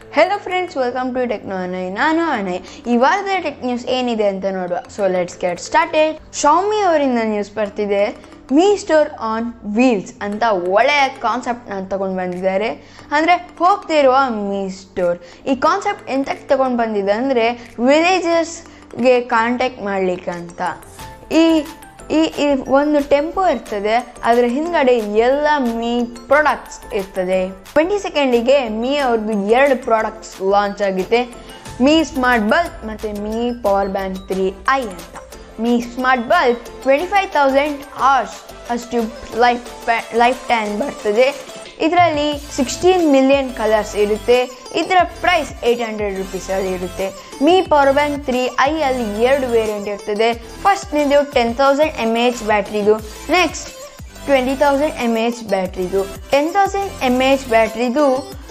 hello friends welcome to techno ಅನೈ ನಾನು ಅನೈ ಈ ವಾರದ ಟೆಕ್ ನ್ಯೂಸ್ ಏನಿದೆ ಅಂತ ನೋಡುವ so let's get started Xiaomi ಅವರಿಂದ ನ್ಯೂಸ್ ಬರ್ತಿದೆ ಮೀ ಸ್ಟೋರ್ ಆನ್ ವೀಲ್ಸ್ ಅಂತ ಒಳ್ಳೆಯ ಕಾನ್ಸೆಪ್ಟ್ನ ತಗೊಂಡು ಬಂದಿದ್ದಾರೆ ಅಂದರೆ ಹೋಗ್ತಿರುವ ಮೀ ಸ್ಟೋರ್ ಈ ಕಾನ್ಸೆಪ್ಟ್ ಎಂತಕ್ಕೆ ತಗೊಂಡು ಬಂದಿದೆ ಅಂದರೆ ವಿಲೇಜರ್ಸ್ಗೆ ಕಾಂಟ್ಯಾಕ್ಟ್ ಮಾಡಲಿಕ್ಕೆ ಅಂತ ಈ ಈ ಈ ಒಂದು ಟೆಂಪೋ ಇರ್ತದೆ ಅದರ ಹಿಂದ್ಗಡೆ ಎಲ್ಲ ಮೀ ಪ್ರಾಡಕ್ಟ್ಸ್ ಇರ್ತದೆ ಟ್ವೆಂಟಿ ಸೆಕೆಂಡಿಗೆ ಮೀ ಅವ್ರದ್ದು ಎರಡು ಪ್ರಾಡಕ್ಟ್ಸ್ ಲಾಂಚ್ ಆಗಿದೆ ಮೀ ಸ್ಮಾರ್ಟ್ ಬಲ್ಬ್ ಮತ್ತು Mi power bank three i ಅಂತ Mi smart bulb twenty five thousand hours ಅಷ್ಟು ಲೈಫ್ ಲೈಫ್ ಟೈಮ್ ಬರ್ತದೆ ಇದರಲ್ಲಿ ಸಿಕ್ಸ್ಟೀನ್ ಮಿಲಿಯನ್ ಕಲರ್ಸ್ ಇರುತ್ತೆ ಇದರ ಪ್ರೈಸ್ ಏಯ್ಟ್ ಹಂಡ್ರೆಡ್ ರುಪೀಸಲ್ಲಿ ಇರುತ್ತೆ Mi power bank three i ಅಲ್ಲಿ ಎರಡು ವೇರಿಯಂಟ್ ಇರ್ತದೆ ಫಸ್ಟ್ನಿದು ಟೆನ್ ತೌಸಂಡ್ ಎಮ್ ಎಚ್ ಬ್ಯಾಟ್ರಿದು next twenty thousand M H ಬ್ಯಾಟ್ರಿದು ಟೆನ್ ತೌಸಂಡ್ ಎಮ್ ಎಚ್ ಬ್ಯಾಟ್ರಿದು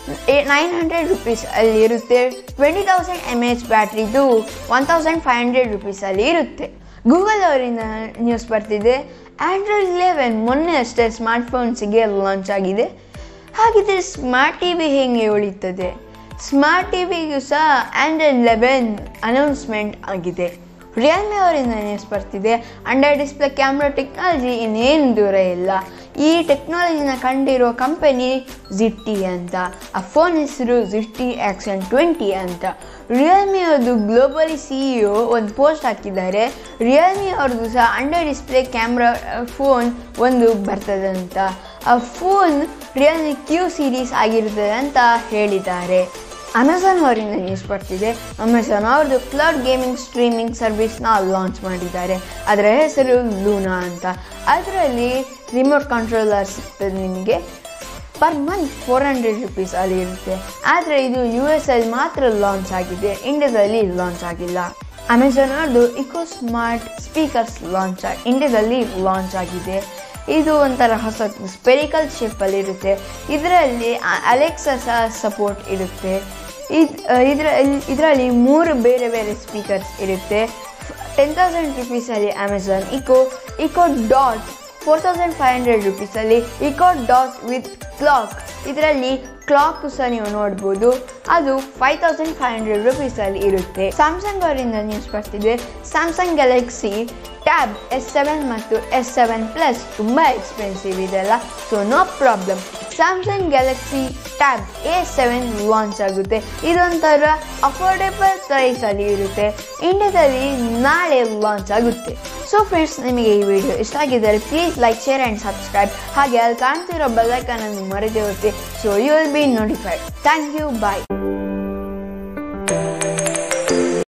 ನೈನ್ ಹಂಡ್ರೆಡ್ ರುಪೀಸ್ ಅಲ್ಲಿ ಇರುತ್ತೆ ಟ್ವೆಂಟಿ ತೌಸಂಡ್ ಎಮ್ ಎಚ್ ಬ್ಯಾಟ್ರಿದು ಒನ್ ತೌಸಂಡ್ ಫೈವ್ ಹಂಡ್ರೆಡ್ ರುಪೀಸಲ್ಲಿ ಇರುತ್ತೆ ಗೂಗಲ್ ಅವರಿಂದ ನ್ಯೂಸ್ ಬರ್ತಿದೆ ಆ್ಯಂಡ್ರಾಯ್ಡ್ ಲೆವೆನ್ ಮೊನ್ನೆ ಅಷ್ಟೇ ಸ್ಮಾರ್ಟ್ಫೋನ್ಸಿಗೆ ಲಾಂಚ್ ಆಗಿದೆ ಹಾಗಿದ್ರೆ ಸ್ಮಾರ್ಟ್ ಟಿ ವಿ ಹೇಗೆ ಉಳಿತದೆ ಸ್ಮಾರ್ಟ್ ಟಿ ವಿಗೂ ಸಹ ಆ್ಯಂಡ್ರಾಯ್ಡ್ ಲೆವೆನ್ ಅನೌನ್ಸ್ಮೆಂಟ್ ಆಗಿದೆ ರಿಯಲ್ಮಿ ಅವರಿಂದ ನ್ಯೂಸ್ ಬರ್ತಿದೆ ಅಂಡರ್ ಡಿಸ್ಪ್ಲೇ ಕ್ಯಾಮ್ರಾ ಟೆಕ್ನಾಲಜಿ ಇನ್ನೇನು ದೂರ ಇಲ್ಲ ಈ ಟೆಕ್ನಾಲಜಿನ ಕಂಡಿರೋ ಕಂಪನಿ ಜಿಟ್ಟಿ ಅಂತ ಆ ಫೋನ್ ಹೆಸರು ಜಿಟ್ಟಿ ಆ್ಯಕ್ಷನ್ ಟ್ವೆಂಟಿ ಅಂತ ರಿಯಲ್ಮಿ ಅವ್ರದ್ದು ಗ್ಲೋಬಲಿ ಸಿ ಇ ಒಂದು ಪೋಸ್ಟ್ ಹಾಕಿದ್ದಾರೆ ರಿಯಲ್ಮಿ ಅವ್ರದ್ದು ಸಹ ಅಂಡರ್ ಡಿಸ್ಪ್ಲೇ ಕ್ಯಾಮ್ರಾ ಫೋನ್ ಒಂದು ಬರ್ತದೆ ಅಂತ ಆ ಫೋನ್ ರಿಯಲ್ಮಿ ಕ್ಯೂ ಸೀರೀಸ್ ಆಗಿರ್ತದೆ ಅಂತ ಹೇಳಿದ್ದಾರೆ ಅಮೆಝಾನ್ ಅವರಿಂದ ನ್ಯೂಸ್ ಬರ್ತಿದೆ ಅಮೆಝಾನ್ ಅವ್ರದ್ದು ಕ್ಲೌಡ್ ಗೇಮಿಂಗ್ ಸ್ಟ್ರೀಮಿಂಗ್ ಸರ್ವಿಸ್ನ ಲಾಂಚ್ ಮಾಡಿದ್ದಾರೆ ಅದರ ಹೆಸರು ಲೂನಾ ಅಂತ ಅದರಲ್ಲಿ ರಿಮೋಟ್ ಕಂಟ್ರೋಲರ್ ಸಿಗ್ತದೆ ನಿಮಗೆ per month four hundred rupees ಅಲ್ಲಿ ಇರುತ್ತೆ ಆದರೆ ಇದು ಯು ಎಸ್ ಅಲ್ಲಿ ಮಾತ್ರ ಲಾಂಚ್ ಆಗಿದೆ ಇಂಡಿಯಾದಲ್ಲಿ ಲಾಂಚ್ ಆಗಿಲ್ಲ ಅಮೆಝಾನ್ ಅವ್ರದ್ದು ಇಕೋ ಸ್ಮಾರ್ಟ್ ಸ್ಪೀಕರ್ಸ್ ಲಾಂಚ್ ಇಂಡಿಯಾದಲ್ಲಿ ಲಾಂಚ್ ಆಗಿದೆ ಇದು ಒಂಥರ ಹೊಸ ಸ್ಪೆರಿಕಲ್ ಶೇಪಲ್ಲಿ ಇರುತ್ತೆ ಇದರಲ್ಲಿ ಅಲೆಕ್ಸಾ ಸಹ ಸಪೋರ್ಟ್ ಇರುತ್ತೆ ಇದು ಇದರ ಇದರಲ್ಲಿ ಮೂರು ಬೇರೆ ಬೇರೆ ಸ್ಪೀಕರ್ಸ್ ಇರುತ್ತೆ ಟೆನ್ ತೌಸಂಡ್ ರುಪೀಸಲ್ಲಿ Amazon Echo Echo Dot four thousand five hundred ರುಪೀಸಲ್ಲಿ ಇಕೋ ಡಾಟ್ ವಿತ್ ಕ್ಲಾಕ್ ಇದರಲ್ಲಿ ಕ್ಲಾಕ್ ಸಹ ನೀವು ನೋಡ್ಬೋದು ಅದು ಫೈವ್ ತೌಸಂಡ್ ಫೈವ್ ಹಂಡ್ರೆಡ್ ರುಪೀಸಲ್ಲಿ ಇರುತ್ತೆ ಸ್ಯಾಮ್ಸಂಗ್ ಅವರಿಂದ ನ್ಯೂಸ್ ಬರ್ತಿದೆ Samsung Galaxy Tab S seven ಮತ್ತು ಎಸ್ ಸೆವೆನ್ ಪ್ಲಸ್ ತುಂಬ ಎಕ್ಸ್ಪೆನ್ಸಿವ್ ಇದೆಲ್ಲ so no problem Samsung Galaxy Tab A seven launch ಆಗುತ್ತೆ ಇದೊಂಥರ ಅಫೋರ್ಡೆಬಲ್ ಪ್ರೈಸಲ್ಲಿ ಇರುತ್ತೆ ಇಂಡಿಯಾದಲ್ಲಿ ನಾಳೆ ಲಾಂಚ್ ಆಗುತ್ತೆ ಸೊ ಫ್ರೆಂಡ್ಸ್ ನಿಮಗೆ ಈ ವಿಡಿಯೋ ಇಷ್ಟ ಆಗಿದ್ದರೆ please like share and subscribe ಹಾಗೆ ಅಲ್ಲಿ ಕಾಣ್ತಿರೋ ಬೆಲ್ಲೈಕನನ್ನು ಮರೆದೇ ಹೋಗ್ತಿ so you will be notified thank you bye